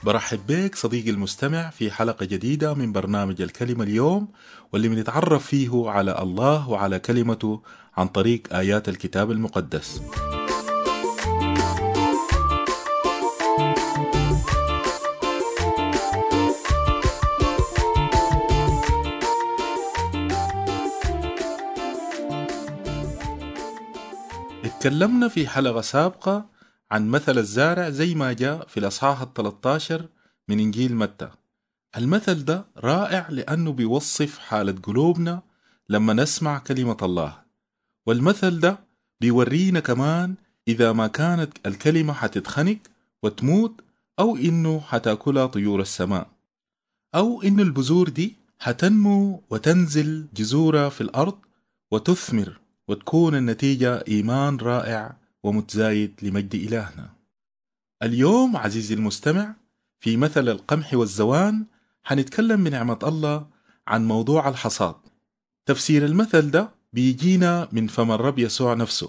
برحب بك صديقي المستمع في حلقة جديدة من برنامج الكلمة اليوم واللي بنتعرف فيه على الله وعلى كلمته عن طريق آيات الكتاب المقدس اتكلمنا في حلقة سابقة عن مثل الزارع زي ما جاء في الأصحاح الثلاثة من إنجيل متى المثل ده رائع لأنه بيوصف حالة قلوبنا لما نسمع كلمة الله والمثل ده بيورينا كمان إذا ما كانت الكلمة حتتخنق وتموت أو إنه حتاكلها طيور السماء أو إنه البذور دي حتنمو وتنزل جذورها في الأرض وتثمر وتكون النتيجة إيمان رائع ومتزايد لمجد إلهنا. اليوم عزيزي المستمع في مثل القمح والزوان حنتكلم بنعمة الله عن موضوع الحصاد. تفسير المثل ده بيجينا من فم الرب يسوع نفسه.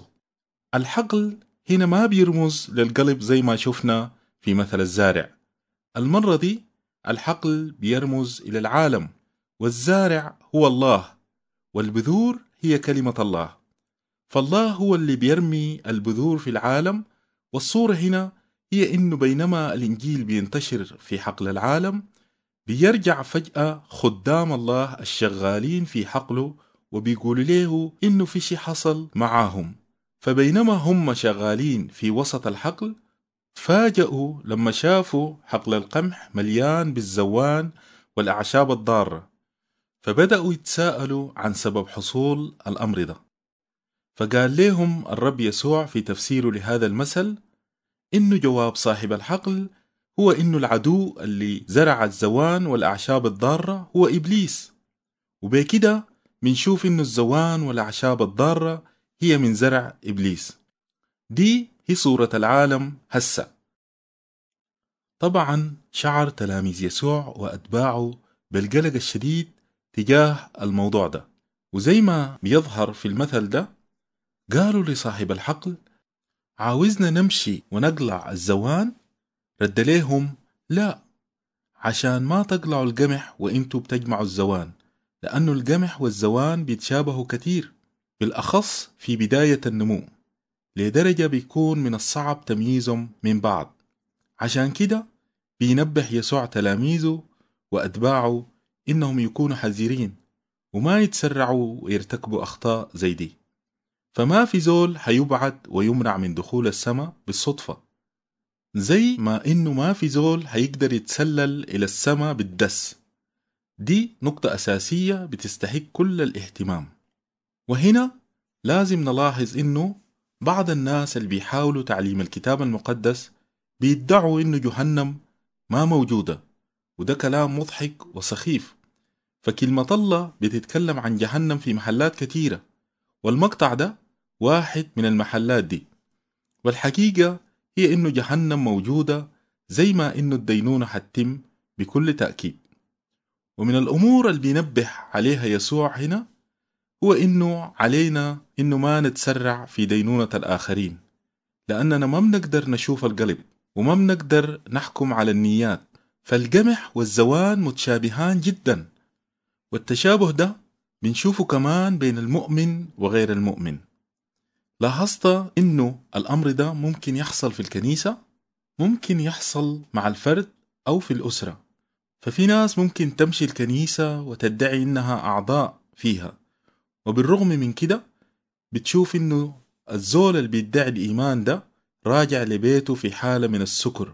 الحقل هنا ما بيرمز للقلب زي ما شفنا في مثل الزارع. المرة دي الحقل بيرمز إلى العالم والزارع هو الله والبذور هي كلمة الله. فالله هو اللي بيرمي البذور في العالم والصورة هنا هي إنه بينما الإنجيل بينتشر في حقل العالم بيرجع فجأة خدام الله الشغالين في حقله وبيقولوا له إنه في شي حصل معاهم فبينما هم شغالين في وسط الحقل تفاجأوا لما شافوا حقل القمح مليان بالزوان والأعشاب الضارة فبدأوا يتساءلوا عن سبب حصول الأمر ده فقال لهم الرب يسوع في تفسيره لهذا المثل إنه جواب صاحب الحقل هو إنه العدو اللي زرع الزوان والأعشاب الضارة هو إبليس وبكده بنشوف إنه الزوان والأعشاب الضارة هي من زرع إبليس دي هي صورة العالم هسه طبعا شعر تلاميذ يسوع وأتباعه بالقلق الشديد تجاه الموضوع ده وزي ما بيظهر في المثل ده قالوا لصاحب الحقل عاوزنا نمشي ونقلع الزوان رد ليهم لا عشان ما تقلعوا القمح وانتوا بتجمعوا الزوان لأنه القمح والزوان بيتشابهوا كتير بالأخص في بداية النمو لدرجة بيكون من الصعب تمييزهم من بعض عشان كده بينبه يسوع تلاميذه وأتباعه إنهم يكونوا حذرين وما يتسرعوا ويرتكبوا أخطاء زي دي فما في زول حيبعد ويمنع من دخول السماء بالصدفة زي ما إنه ما في زول حيقدر يتسلل إلى السماء بالدس دي نقطة أساسية بتستحق كل الاهتمام وهنا لازم نلاحظ إنه بعض الناس اللي بيحاولوا تعليم الكتاب المقدس بيدعوا إنه جهنم ما موجودة وده كلام مضحك وسخيف فكلمة الله بتتكلم عن جهنم في محلات كتيرة والمقطع ده واحد من المحلات دي والحقيقة هي إنه جهنم موجودة زي ما إنه الدينونة حتتم بكل تأكيد ومن الأمور اللي بينبه عليها يسوع هنا هو إنه علينا إنه ما نتسرع في دينونة الآخرين لأننا ما بنقدر نشوف القلب وما بنقدر نحكم على النيات فالقمح والزوان متشابهان جدا والتشابه ده بنشوفه كمان بين المؤمن وغير المؤمن لاحظت انه الامر ده ممكن يحصل في الكنيسة ممكن يحصل مع الفرد او في الاسرة ففي ناس ممكن تمشي الكنيسة وتدعي انها اعضاء فيها وبالرغم من كده بتشوف انه الزول اللي بيدعي الايمان ده راجع لبيته في حالة من السكر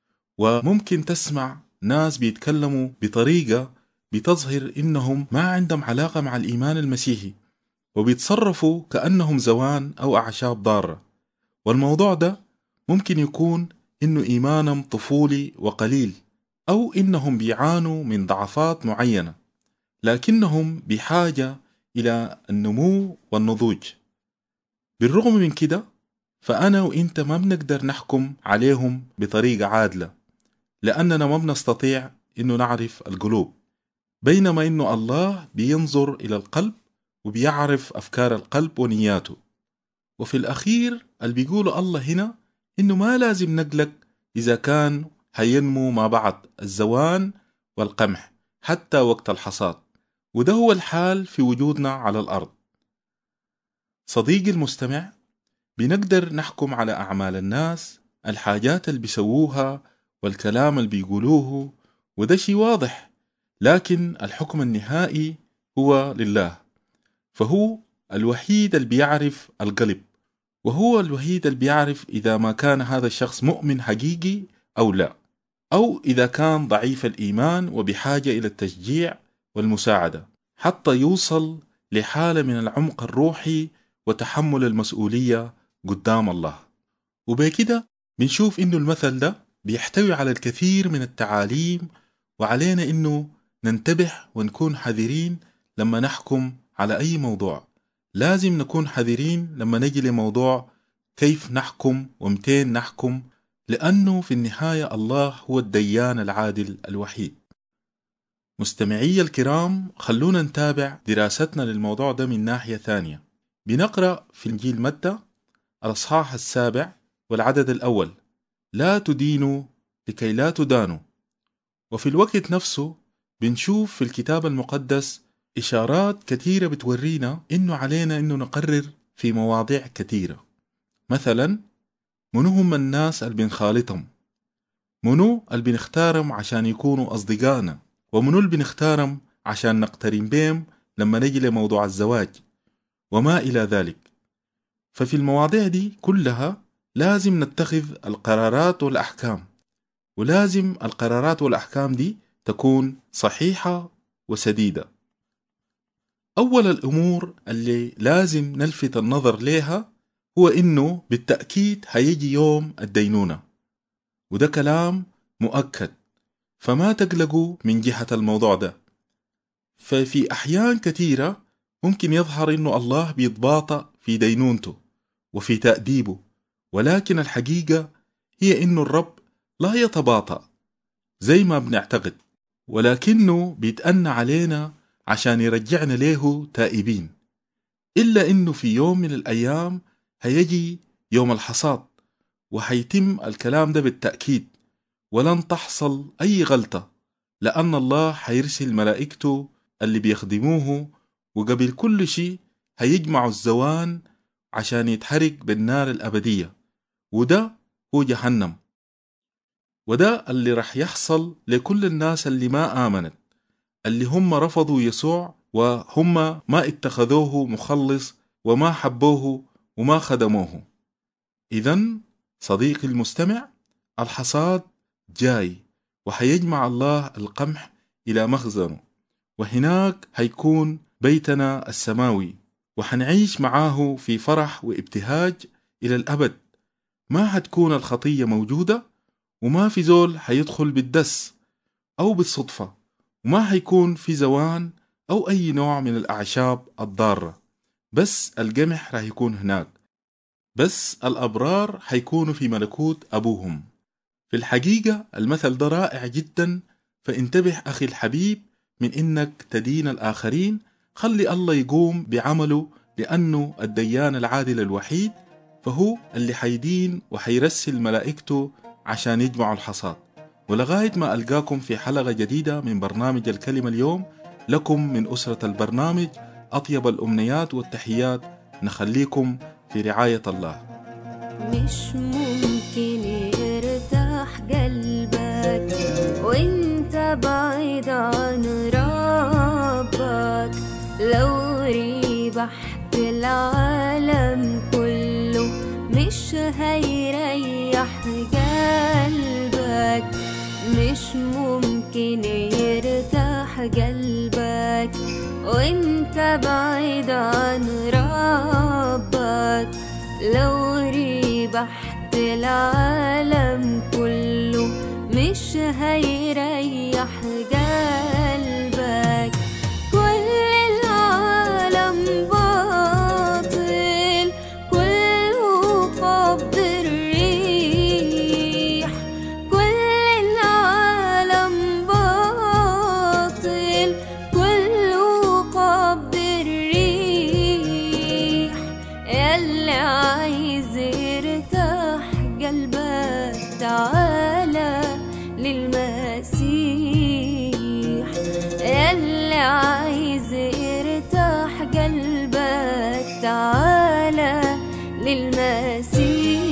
وممكن تسمع ناس بيتكلموا بطريقة بتظهر انهم ما عندهم علاقة مع الايمان المسيحي وبيتصرفوا كأنهم زوان أو أعشاب ضارة والموضوع ده ممكن يكون إنه إيمانهم طفولي وقليل أو إنهم بيعانوا من ضعفات معينة لكنهم بحاجة إلى النمو والنضوج بالرغم من كده فأنا وإنت ما بنقدر نحكم عليهم بطريقة عادلة لأننا ما بنستطيع إنه نعرف القلوب بينما إنه الله بينظر إلى القلب وبيعرف أفكار القلب ونياته وفي الأخير اللي بيقوله الله هنا إنه ما لازم نقلق إذا كان هينمو مع بعض الزوان والقمح حتى وقت الحصاد وده هو الحال في وجودنا على الأرض صديقي المستمع بنقدر نحكم على أعمال الناس الحاجات اللي بيسووها والكلام اللي بيقولوه وده شي واضح لكن الحكم النهائي هو لله فهو الوحيد اللي بيعرف القلب وهو الوحيد اللي بيعرف إذا ما كان هذا الشخص مؤمن حقيقي أو لا أو إذا كان ضعيف الإيمان وبحاجة إلى التشجيع والمساعدة حتى يوصل لحالة من العمق الروحي وتحمل المسؤولية قدام الله وبكده بنشوف إنه المثل ده بيحتوي على الكثير من التعاليم وعلينا إنه ننتبه ونكون حذرين لما نحكم على أي موضوع لازم نكون حذرين لما نجي لموضوع كيف نحكم ومتين نحكم لأنه في النهاية الله هو الديان العادل الوحيد مستمعي الكرام خلونا نتابع دراستنا للموضوع ده من ناحية ثانية بنقرأ في إنجيل متى الأصحاح السابع والعدد الأول لا تدينوا لكي لا تدانوا وفي الوقت نفسه بنشوف في الكتاب المقدس إشارات كثيرة بتورينا إنه علينا إنه نقرر في مواضيع كثيرة مثلا منو هم الناس اللي بنخالطهم منو اللي بنختارهم عشان يكونوا أصدقائنا ومنو اللي بنختارهم عشان نقترن بهم لما نجي لموضوع الزواج وما إلى ذلك ففي المواضيع دي كلها لازم نتخذ القرارات والأحكام ولازم القرارات والأحكام دي تكون صحيحة وسديدة أول الأمور اللي لازم نلفت النظر ليها هو إنه بالتأكيد هيجي يوم الدينونة وده كلام مؤكد فما تقلقوا من جهة الموضوع ده ففي أحيان كثيرة ممكن يظهر إنه الله بيتباطأ في دينونته وفي تأديبه ولكن الحقيقة هي إنه الرب لا يتباطأ زي ما بنعتقد ولكنه بيتأنى علينا عشان يرجعنا ليه تائبين إلا إنه في يوم من الأيام هيجي يوم الحصاد وحيتم الكلام ده بالتأكيد ولن تحصل أي غلطة لأن الله حيرسل ملائكته اللي بيخدموه وقبل كل شيء هيجمعوا الزوان عشان يتحرق بالنار الأبدية وده هو جهنم وده اللي رح يحصل لكل الناس اللي ما آمنت اللي هم رفضوا يسوع وهم ما اتخذوه مخلص وما حبوه وما خدموه إذا صديقي المستمع الحصاد جاي وحيجمع الله القمح إلى مخزنه وهناك هيكون بيتنا السماوي وحنعيش معاه في فرح وابتهاج إلى الأبد ما هتكون الخطية موجودة وما في زول حيدخل بالدس أو بالصدفة وما هيكون في زوان أو أي نوع من الأعشاب الضارة بس القمح راح يكون هناك بس الأبرار حيكونوا في ملكوت أبوهم في الحقيقة المثل ده رائع جدا فانتبه أخي الحبيب من إنك تدين الآخرين خلي الله يقوم بعمله لأنه الديان العادل الوحيد فهو اللي حيدين وحيرسل ملائكته عشان يجمعوا الحصاد ولغاية ما ألقاكم في حلقة جديدة من برنامج الكلمة اليوم لكم من أسرة البرنامج أطيب الأمنيات والتحيات نخليكم في رعاية الله مش ممكن يرتاح قلبك وانت بعيد عن ربك لو ريبحت العالم كله مش هيريح قلبك مش ممكن يرتاح قلبك وانت بعيد عن ربك لو ريبحت العالم كله مش هيريح قلبك كل العالم باطل كله قبض الريح كل العالم باطل كله قبض الريح ياللي عايز يرتاح قلبك تعالى للمسيح يلي عايز يرتاح قلبك تعالى للمسيح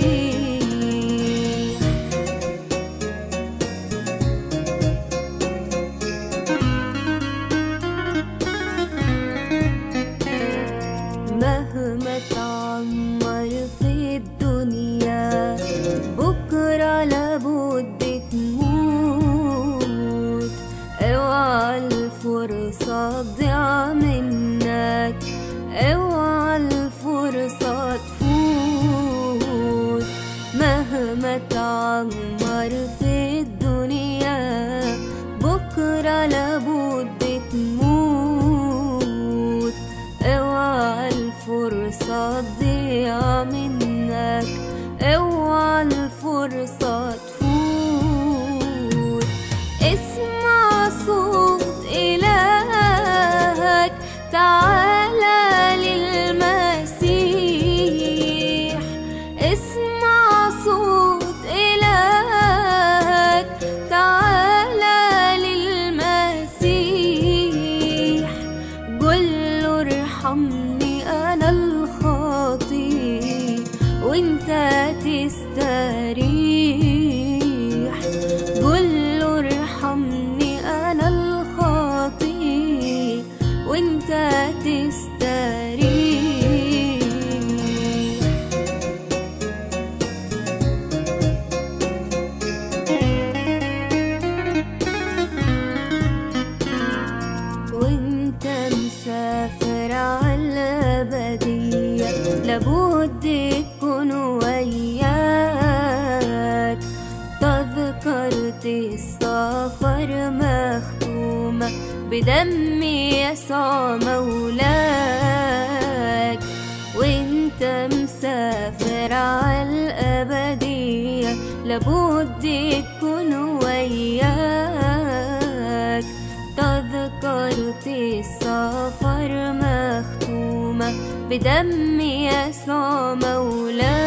مهما تعمر في الدنيا بكرة لابد تموت اوعى الفرصة تضيع منك اوعى الفرصة تفوت مهما تعمر في الدنيا بكرة لابد تموت اوعى الفرصة تضيع منك اوعى الفرصة تفوت اسمع صوت إلهك تعالى للمسيح اسمع صوت إلهك تعالى للمسيح قل له ارحمني أنا الخاطي وانت تستريح قل له ارحمني أنا الخاطي وانت تستريح وانت مسافر عالأبدية لابد تكون وياك تذكرة السفر مختومة بدم يسوع مولاك وانت مسافر عالأبدية لابد تكون وياك تذكرة السفر مختومة بدم يسوع مولاك